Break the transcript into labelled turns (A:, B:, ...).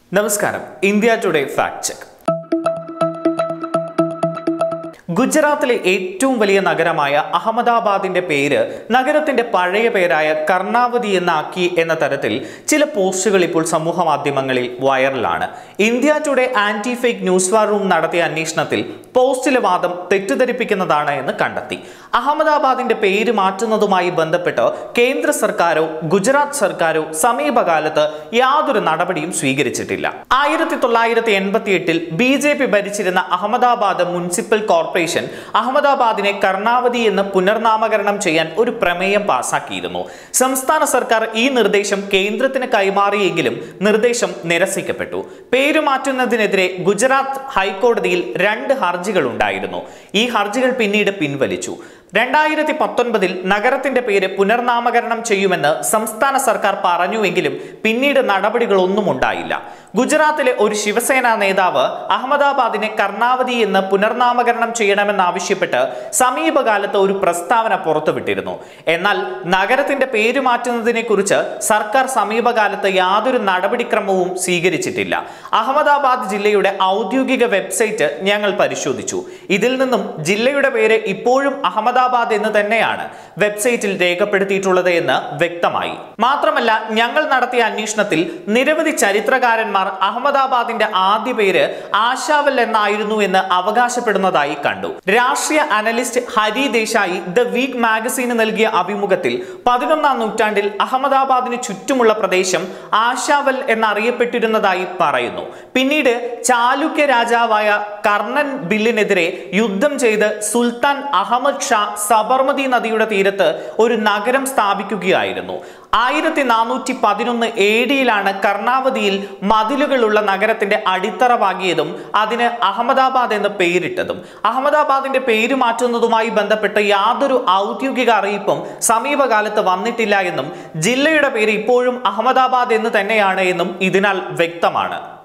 A: നമസ്കാരം India today fact check ഗുജറാത്തിലെ ഏറ്റവും വലിയ നഗരമായ അഹമ്മദാബാദിന്റെ പേര് നഗരത്തിന്റെ പഴയ പേരായ കർണാവതി എന്നാക്കി എന്ന തരത്തിൽ ചില പോസ്റ്റുകൾ ഇപ്പോൾ സമൂഹ മാധ്യമങ്ങളിൽ വൈറലാണ് India Today anti fake news war room നടത്തിയ അന്വേഷണത്തിൽ പോസ്റ്റിലെ വാദം തെറ്റിദ്ധരിപ്പിക്കുന്നതാണ് എന്ന് കണ്ടെത്തി അഹമ്മദാബാദിന്റെ പേര് മാറ്റുന്നതുമായി ബന്ധപ്പെട്ട് കേന്ദ്ര സർക്കാരോ ഗുജറാത്ത് സർക്കാരോ സമീപകാലത്ത് യാതൊരു നടപടിയും സ്വീകരിച്ചിട്ടില്ല ആയിരത്തി തൊള്ളായിരത്തി എൺപത്തി എട്ടിൽ ബി ജെ പി ഭരിച്ചിരുന്ന അഹമ്മദാബാദ് മുനിസിപ്പൽ കോർപ്പറേഷൻ അഹമ്മദാബാദിനെ കർണാവതി എന്ന് പുനർനാമകരണം ചെയ്യാൻ ഒരു പ്രമേയം പാസാക്കിയിരുന്നു സംസ്ഥാന സർക്കാർ ഈ നിർദ്ദേശം കേന്ദ്രത്തിന് കൈമാറിയെങ്കിലും നിർദ്ദേശം നിരസിക്കപ്പെട്ടു പേര് മാറ്റുന്നതിനെതിരെ ഗുജറാത്ത് ഹൈക്കോടതിയിൽ രണ്ട് ഹർജികൾ ഉണ്ടായിരുന്നു ഈ ഹർജികൾ പിന്നീട് പിൻവലിച്ചു രണ്ടായിരത്തി പത്തൊൻപതിൽ നഗരത്തിന്റെ പേര് പുനർനാമകരണം ചെയ്യുമെന്ന് സംസ്ഥാന സർക്കാർ പറഞ്ഞുവെങ്കിലും പിന്നീട് നടപടികളൊന്നും ഉണ്ടായില്ല ഗുജറാത്തിലെ ഒരു ശിവസേന നേതാവ് അഹമ്മദാബാദിനെ കർണാവതി എന്ന് പുനർനാമകരണം ചെയ്യണമെന്നാവശ്യപ്പെട്ട് സമീപകാലത്ത് ഒരു പ്രസ്താവന പുറത്തുവിട്ടിരുന്നു എന്നാൽ നഗരത്തിന്റെ പേര് മാറ്റുന്നതിനെ കുറിച്ച് സർക്കാർ സമീപകാലത്ത് യാതൊരു നടപടിക്രമവും സ്വീകരിച്ചിട്ടില്ല അഹമ്മദാബാദ് ജില്ലയുടെ ഔദ്യോഗിക വെബ്സൈറ്റ് ഞങ്ങൾ പരിശോധിച്ചു ഇതിൽ നിന്നും ജില്ലയുടെ പേര് ഇപ്പോഴും അഹമ്മദാബാദ് എന്ന് തന്നെയാണ് വെബ്സൈറ്റിൽ രേഖപ്പെടുത്തിയിട്ടുള്ളത് എന്ന് വ്യക്തമായി മാത്രമല്ല ഞങ്ങൾ നടത്തിയ അന്വേഷണത്തിൽ നിരവധി ചരിത്രകാരന്മാർ അഹമ്മദാബാദിന്റെ ആദ്യ പേര് ആശാവൽ എന്നായിരുന്നു എന്ന് അവകാശപ്പെടുന്നതായി കണ്ടു രാഷ്ട്രീയ analyst Hari Desai The Week മാഗസീന് നൽകിയ അഭിമുഖത്തിൽ പതിനൊന്നാം നൂറ്റാണ്ടിൽ അഹമ്മദാബാദിന് ചുറ്റുമുള്ള പ്രദേശം ആശാവൽ എന്നറിയപ്പെട്ടിരുന്നതായി പറയുന്നു പിന്നീട് ചാലുക്യ രാജാവായ കർണൻ ബില്ലിനെതിരെ യുദ്ധം ചെയ്ത് സുൽത്താൻ അഹമ്മദ് ഷാ സബർമതി നദിയുടെ തീരത്ത് ഒരു നഗരം സ്ഥാപിക്കുകയായിരുന്നു ആയിരത്തി നാനൂറ്റി പതിനൊന്ന് എ ഡിയിലാണ് കർണാവതിയിൽ മതിലുകളുള്ള നഗരത്തിന്റെ അടിത്തറ പാകിയതും അതിന് അഹമ്മദാബാദ് എന്ന് പേരിട്ടതും അഹമ്മദാബാദിന്റെ പേര് മാറ്റുന്നതുമായി ബന്ധപ്പെട്ട് യാതൊരു ഔദ്യോഗിക അറിയിപ്പും സമീപകാലത്ത് വന്നിട്ടില്ല എന്നും ജില്ലയുടെ പേര് ഇപ്പോഴും അഹമ്മദാബാദ് എന്ന് തന്നെയാണ് എന്നും ഇതിനാൽ വ്യക്തമാണ്